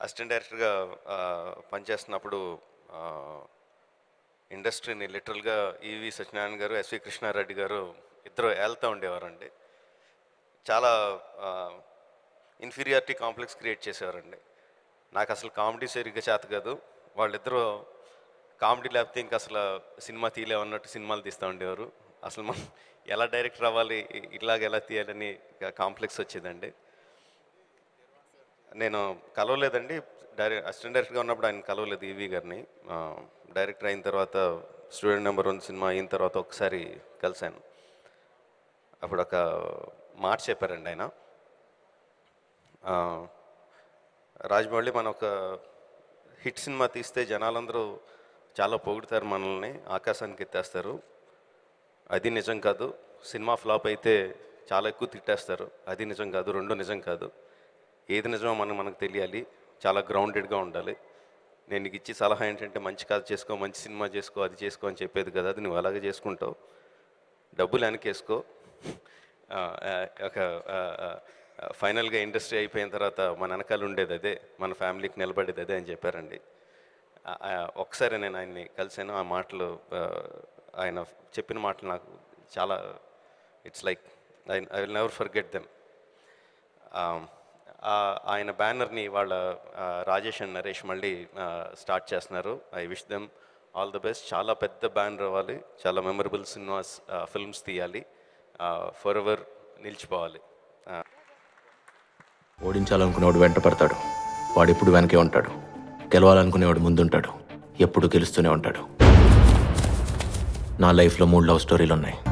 assistant డైరెక్టర్గా ఆ, పనిచేస్తున్నప్పుడు ఆ, ఇండస్ట్రీని లిటరల్గా ఈవి సత్యనారాయణ గారు ఎస్వి కృష్ణారెడ్డి గారు ఇద్దరు ఏళ్తూ ఉండేవారండి చాలా ఇన్ఫీరియారిటీ కాంప్లెక్స్ క్రియేట్ చేసేవారండి నాకు అసలు కామెడీ సరిగ్గా చేత కాదు వాళ్ళిద్దరూ కామెడీ లేకపోతే ఇంకా అసలు సినిమా తీయలేమన్నట్టు సినిమాలు తీస్తూ ఉండేవారు అసలు మనం ఎలా డైరెక్టర్ అవ్వాలి ఇ- ఇలాగ ఎలా తీయాలని కాంప్లెక్స్ వచ్చేదండి నేను కలవలేదండి డైరెక్ట్ అసిస్టెంట్ డైరెక్టర్గా ఉన్నప్పుడు ఆయన కలవలేదు ఈవీ గారిని ఆ, డైరెక్టర్ అయిన తర్వాత స్టూడెంట్ నెంబర్ వన్ సినిమా అయిన తర్వాత ఒకసారి కలిశాను అప్పుడు ఒక మాట చెప్పారండి ఆయన ఆ, రాజమౌళి మన ఒక హిట్ సినిమా తీస్తే జనాలందరూ చాలా పొగుడుతారు మనల్ని ఆకాశానికి ఎత్తేస్తారు అది నిజం కాదు సినిమా ఫ్లాప్ అయితే చాలా ఎక్కువ తిట్టేస్తారు అది నిజం కాదు రెండు నిజం కాదు ఏది నిజమో మనం మనకు తెలియాలి చాలా గ్రౌండెడ్గా ఉండాలి నేను నీకు ఇచ్చి సలహా ఏంటంటే మంచి కథ చేసుకో మంచి సినిమా చేసుకో అది చేసుకో అని చెప్పేది కదా అది నువ్వు అలాగే చేసుకుంటావు డబ్బులు వెనకేసుకో ఆ, ఆ, ఒక ఫైనల్గా ఇండస్ట్రీ అయిపోయిన తర్వాత మన వెనకాల ఉండేది అదే మన ఫ్యామిలీకి నిలబడేది అదే అని చెప్పారండి ఆ, ఆ, ఒకసారి నేను ఆయన్ని కలిశాను ఆ మాటలు ఆ, ఆయన చెప్పిన మాటలు నాకు చాలా it's like I I will never forget them ఆయన బ్యానర్ని వాళ్ళ ఆ, రాజేష్ అండ్ నరేష్ మళ్ళీ స్టార్ట్ చేస్తున్నారు I wish them all the best చాలా పెద్ద బ్యానర్ అవ్వాలి చాలా మెమరబుల్ సినిమాస్ ఫిల్మ్స్ తీయాలి ఫర్ ఎవర్ నిలిచిపోవాలి ఆ, ఓడించాలనుకునేవాడు వెంట పడతాడు వాడు ఎప్పుడు వెనకే ఉంటాడు గెలవాలనుకునేవాడు ముందుంటాడు ఎప్పుడు గెలుస్తూనే ఉంటాడు నా లైఫ్లో మూడు లవ్ స్టోరీలు ఉన్నాయి